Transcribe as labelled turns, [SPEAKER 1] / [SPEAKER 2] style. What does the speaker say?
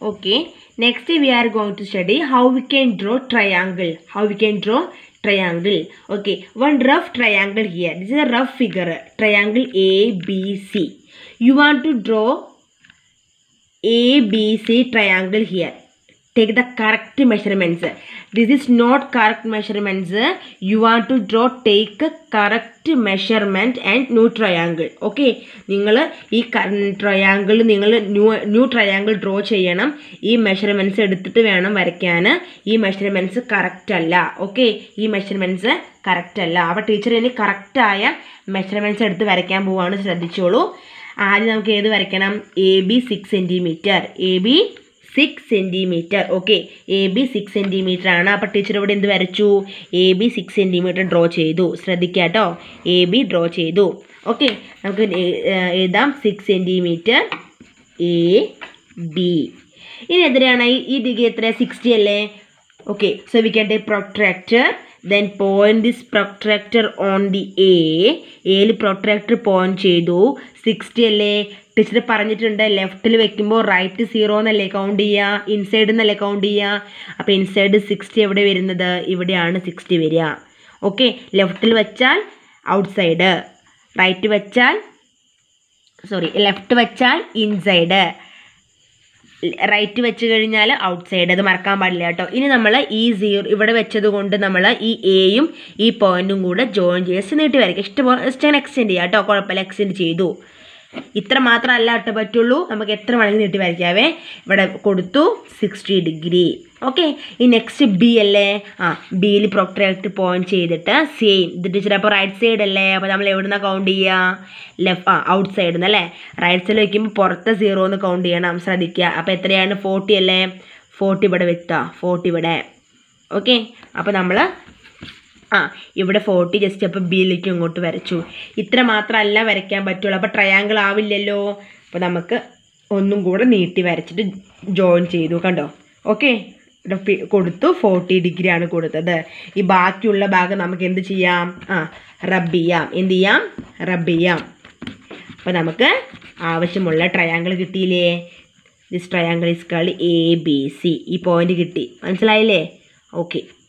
[SPEAKER 1] Okay, next we are going to study how we can draw triangle. How we can draw triangle. Okay, one rough triangle here. This is a rough figure. Triangle ABC. You want to draw ABC triangle here. Take the correct measurements. This is not correct measurements. You want to draw take a correct measurement and new triangle. Okay. നിങ്ങൾ ഈ triangle നിങ്ങൾ new new triangle draw ചെയ്യണം ഈ measurements എടുത്തിട്ട് വേണം വരയ്ക്കാൻ ഈ measurements correct അല്ല ഓക്കെ ഈ മെഷർമെൻറ്റ്സ് കറക്റ്റ് അല്ല അപ്പോൾ ടീച്ചർ ഇനി കറക്റ്റായ മെഷർമെൻറ്റ്സ് എടുത്ത് വരയ്ക്കാൻ പോവാണ് ശ്രദ്ധിച്ചോളൂ ആദ്യം നമുക്ക് ഏത് വരയ്ക്കണം A B six centimetre A B six centimetre okay A B six centimetre ആണ് അപ്പോൾ ടീച്ചർ ഇവിടെ എന്ത് വരച്ചു A B six centimetre draw ചെയ്തു ശ്രദ്ധിക്കുക കേട്ടോ എ ബി ഡ്രോ ചെയ്തു ഓക്കെ നമുക്ക് എ- ഏഹ് എഴുതാം സിക്സ് സെൻറ്റിമീറ്റർ എ ബി ഇനി എത്രയാണ് ഈ ഈ ഡിഗ്രി എത്ര സിക്സ്റ്റി അല്ലേ okay so we can take protractor then point this protractor on the A എയിൽ പ്രൊട്രാക്ടർ പോയിന്റ് ചെയ്തു സിക്സ്റ്റി അല്ലേ ടീച്ചർ പറഞ്ഞിട്ടുണ്ട് ലെഫ്റ്റിൽ വെക്കുമ്പോൾ റൈറ്റ് സീറോ എന്നല്ലേ കൗണ്ട് ചെയ്യുക ഇൻസൈഡ് എന്നല്ലേ കൗണ്ട് ചെയ്യുക അപ്പോൾ ഇൻസൈഡ് സിക്സ്റ്റി എവിടെ വരുന്നത് ഇവിടെയാണ് സിക്സ്റ്റി വരിക ഓക്കെ ലെഫ്റ്റിൽ വെച്ചാൽ ഔട്ട്സൈഡ് റൈറ്റ് വെച്ചാൽ സോറി ലെഫ്റ്റ് വെച്ചാൽ ഇൻസൈഡ് റൈറ്റ് വെച്ച് കഴിഞ്ഞാൽ ഔട്ട് സൈഡ് അത് മറക്കാൻ പാടില്ല കേട്ടോ ഇനി നമ്മൾ ഈ സീറോ ഇവിടെ വെച്ചത് കൊണ്ട് നമ്മൾ ഈ എയും ഈ പോയിന്റും കൂടെ ജോയിൻ ചെയ്ത് നീട്ടി വരയ്ക്കുക ഇഷ്ടം ഇഷ്ടം എക്സ്റ്റെൻഡ് ചെയ്യാം കേട്ടോ കുഴപ്പമില്ല എക്സ്റ്റെൻഡ് ചെയ്തു ഇത്ര മാത്രമല്ല കേട്ടോ പറ്റുള്ളൂ നമുക്ക് എത്ര വേണമെങ്കിൽ നീട്ടി വരയ്ക്കാവേ ഇവിടെ കൊടുത്തു സിക്സ്റ്റി ഡിഗ്രി ഓക്കെ ഈ നെക്സ്റ്റ് ബി അല്ലേ ആ ബിയിൽ പ്രൊക്ട്രാക്ട് പോയിന്റ് ചെയ്തിട്ട് സെയിം ഇത് ടീച്ചർ അപ്പോൾ റൈറ്റ് സൈഡ് അല്ലേ അപ്പോൾ നമ്മൾ എവിടെ നിന്നാണ് കൗണ്ട് ചെയ്യുക ലെഫ്റ്റ് ആ ഔട്ട് സൈഡിൽ നിന്ന് അല്ലേ റൈറ്റ് സൈഡിൽ വയ്ക്കുമ്പോൾ പുറത്തെ സീറോ എന്ന് കൗണ്ട് ചെയ്യണം ശ്രദ്ധിക്കുക അപ്പോൾ എത്രയാണ് ഫോർട്ടി അല്ലേ ഫോർട്ടി ഇവിടെ വെക്കുക ഫോർട്ടി ഇവിടെ ഓക്കെ അപ്പോൾ നമ്മൾ ആ ഇവിടെ ഫോർട്ടി ജസ്റ്റ് അപ്പോൾ ബിയിലേക്ക് ഇങ്ങോട്ട് വരച്ചു ഇത്ര മാത്രമല്ല വരയ്ക്കാൻ പറ്റുള്ളൂ അപ്പോൾ ട്രയാങ്കിൾ ആവില്ലല്ലോ അപ്പോൾ നമുക്ക് ഒന്നും കൂടെ നീട്ടി വരച്ചിട്ട് ജോയിൻ ചെയ്തു കണ്ടോ ഓക്കെ കൊടുത്തു ഫോർട്ടി ഡിഗ്രി ആണ് കൊടുത്തത് ഈ ബാക്കിയുള്ള ഭാഗം നമുക്ക് എന്ത് ചെയ്യാം ആ റബ്ബ് ചെയ്യാം എന്ത് ചെയ്യാം റബ്ബ് ചെയ്യാം അപ്പോൾ നമുക്ക് ആവശ്യമുള്ള ട്രയാങ്കിൾ കിട്ടിയില്ലേ this triangle is called A B C ഈ പോയിന്റ് കിട്ടി മനസ്സിലായില്ലേ ഓക്കെ